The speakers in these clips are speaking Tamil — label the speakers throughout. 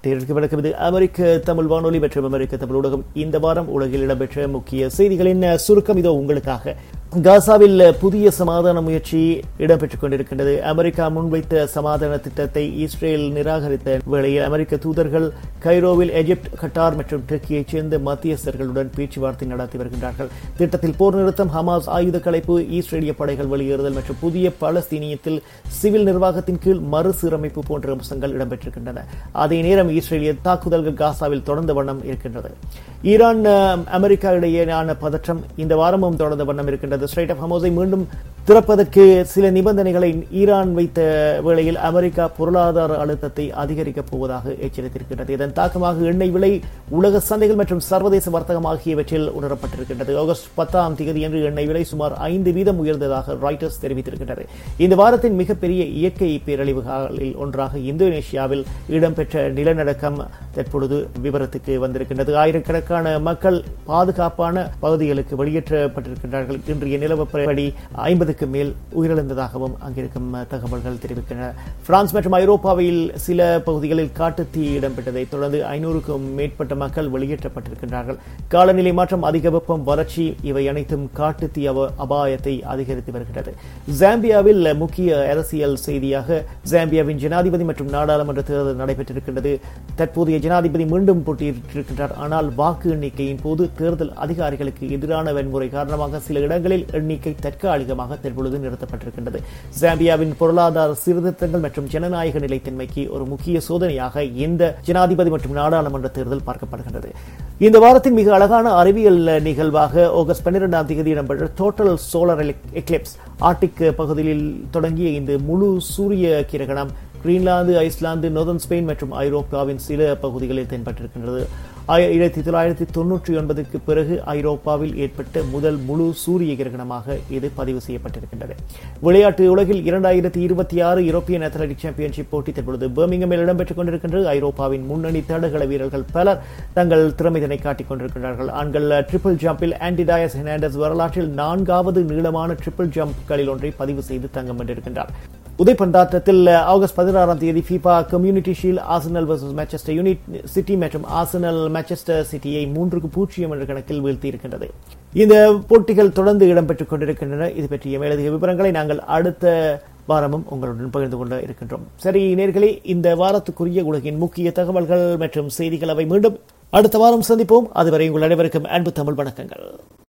Speaker 1: நேருக்கு வணக்கம் இது அமெரிக்க தமிழ் வானொலி மற்றும் அமெரிக்க தமிழ் ஊடகம் இந்த வாரம் உலகில் இடம்பெற்ற முக்கிய செய்திகளின் சுருக்கம் இதோ உங்களுக்காக காசாவில் புதிய சமாதான முயற்சி இடம்பெற்றுக் கொண்டிருக்கின்றது அமெரிக்கா முன்வைத்த சமாதான திட்டத்தை இஸ்ரேல் நிராகரித்த வேளையில் அமெரிக்க தூதர்கள் கைரோவில் எகிப்து கட்டார் மற்றும் டர்க்கியைச் சேர்ந்த மத்தியஸ்தர்களுடன் பேச்சுவார்த்தை நடத்தி வருகின்றார்கள் திட்டத்தில் போர் நிறுத்தம் ஹமாஸ் ஆயுத கலைப்பு இஸ்ரேலிய படைகள் வெளியேறுதல் மற்றும் புதிய பலஸ்தீனியத்தில் சிவில் நிர்வாகத்தின் கீழ் மறுசீரமைப்பு போன்ற அம்சங்கள் இடம்பெற்றிருக்கின்றன அதே நேரம் இஸ்ரேலிய தாக்குதல்கள் காசாவில் தொடர்ந்த வண்ணம் இருக்கின்றது ஈரான் அமெரிக்கா இடையேயான பதற்றம் இந்த வாரமும் தொடர்ந்த வண்ணம் இருக்கின்றது ஸ்ட்ரைட் ஆஃப் ஹமோஸை மீண்டும் திறப்பதற்கு சில நிபந்தனைகளை ஈரான் வைத்த வேளையில் அமெரிக்கா பொருளாதார அழுத்தத்தை அதிகரிக்கப் போவதாக எச்சரித்திருக்கின்றது இதன் தாக்கமாக எண்ணெய் விலை உலக சந்தைகள் மற்றும் சர்வதேச வர்த்தகம் ஆகியவற்றில் உணரப்பட்டிருக்கின்றது ஆகஸ்ட் பத்தாம் தேதி என்று எண்ணெய் விலை சுமார் ஐந்து வீதம் உயர்ந்ததாக ராய்டர்ஸ் தெரிவித்திருக்கின்றது இந்த வாரத்தின் மிகப்பெரிய இயற்கை பேரழிவுகளில் ஒன்றாக இந்தோனேஷியாவில் இடம்பெற்ற நிலநடுக்கம் தற்பொழுது விவரத்துக்கு வந்திருக்கின்றது ஆயிரக்கணக்கான மக்கள் பாதுகாப்பான பகுதிகளுக்கு வெளியேற்றப்பட்டிருக்கின்றார்கள் இன்றைய நிலவரப்படி ஐம்பதுக்கு மேல் உயிரிழந்ததாகவும் அங்கிருக்கும் தகவல்கள் தெரிவிக்கின்றன பிரான்ஸ் மற்றும் ஐரோப்பாவில் சில பகுதிகளில் காட்டுத்தீ இடம்பெற்றதை தொடர்ந்து ஐநூறுக்கும் மேற்பட்ட மக்கள் வெளியேற்றப்பட்டிருக்கின்றார்கள் காலநிலை மாற்றம் அதிக வெப்பம் வறட்சி இவை அனைத்தும் காட்டுத்தீ அபாயத்தை அதிகரித்து வருகிறது ஜாம்பியாவில் முக்கிய அரசியல் செய்தியாக ஜாம்பியாவின் ஜனாதிபதி மற்றும் நாடாளுமன்ற தேர்தல் நடைபெற்றிருக்கின்றது தற்போதைய ஜனாதிபதி மீண்டும் போட்டியிட்டிருக்கின்றார் ஆனால் வாக்கு எண்ணிக்கையின் போது தேர்தல் அதிகாரிகளுக்கு எதிரான வன்முறை காரணமாக சில இடங்களில் எண்ணிக்கை தற்காலிகமாக தற்பொழுது நிறுத்தப்பட்டிருக்கின்றது ஜாம்பியாவின் பொருளாதார சீர்திருத்தங்கள் மற்றும் ஜனநாயக நிலைத்தன்மைக்கு ஒரு முக்கிய சோதனையாக இந்த ஜனாதிபதி மற்றும் நாடாளுமன்ற தேர்தல் பார்க்கப்படுகின்றது இந்த வாரத்தின் மிக அழகான அறிவியல் நிகழ்வாக ஆகஸ்ட் பன்னிரெண்டாம் தேதி இடம்பெற்ற டோட்டல் சோலார் எக்லிப்ஸ் ஆர்டிக் பகுதியில் தொடங்கிய இந்த முழு சூரிய கிரகணம் கிரீன்லாந்து ஐஸ்லாந்து நோர்தன் ஸ்பெயின் மற்றும் ஐரோப்பாவின் சில பகுதிகளில் தென்பட்டிருக்கின்றது ஆயிரத்தி தொள்ளாயிரத்தி தொன்னூற்றி ஒன்பதுக்கு பிறகு ஐரோப்பாவில் ஏற்பட்ட முதல் முழு சூரிய கிரகணமாக இது பதிவு செய்யப்பட்டிருக்கின்றது விளையாட்டு உலகில் இரண்டாயிரத்தி இருபத்தி ஆறு யூரோப்பியன் அத்லட்டிக் சாம்பியன்ஷிப் போட்டி தற்பொழுது பர்மிங்கமில் இடம்பெற்றுக் கொண்டிருக்கின்றது ஐரோப்பாவின் முன்னணி தடகள வீரர்கள் பலர் தங்கள் திறமைதனை காட்டிக் கொண்டிருக்கிறார்கள் ஆண்கள் ட்ரிபிள் ஜம்பில் ஆன்டிடாயஸ் ஹெர்னாண்டஸ் வரலாற்றில் நான்காவது நீளமான ட்ரிபிள் ஜம்ப்களில் ஒன்றை பதிவு செய்து தங்கம் வென்றிருக்கின்றார் உதைப்பந்தாட்டத்தில் ஆகஸ்ட் பதினாறாம் தேதி FIFA community shield Arsenal versus Manchester United City மற்றும் ஆசனல் மேன்செஸ்டர் சிட்டியை மூன்றுக்கு பூஜ்ஜியம் என்ற கணக்கில் வீழ்த்தியிருக்கின்றது இந்த போட்டிகள் தொடர்ந்து இடம்பெற்றுக் கொண்டிருக்கின்றன இது பற்றிய மேலதிக விவரங்களை நாங்கள் அடுத்த வாரமும் உங்களுடன் பகிர்ந்து கொண்டு இருக்கின்றோம் சரி நேர்களே இந்த வாரத்துக்குரிய உலகின் முக்கிய தகவல்கள் மற்றும் செய்திகள் அவை மீண்டும் அடுத்த வாரம் சந்திப்போம் அதுவரை உங்கள் அனைவருக்கும் அன்பு தமிழ் வணக்கங்கள்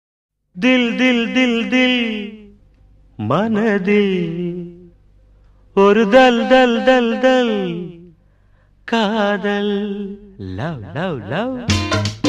Speaker 2: தில் தில் தில் தில் மனதில் ஒரு தல் தல் தல் தல் காதல் லவ் லவ் லவ்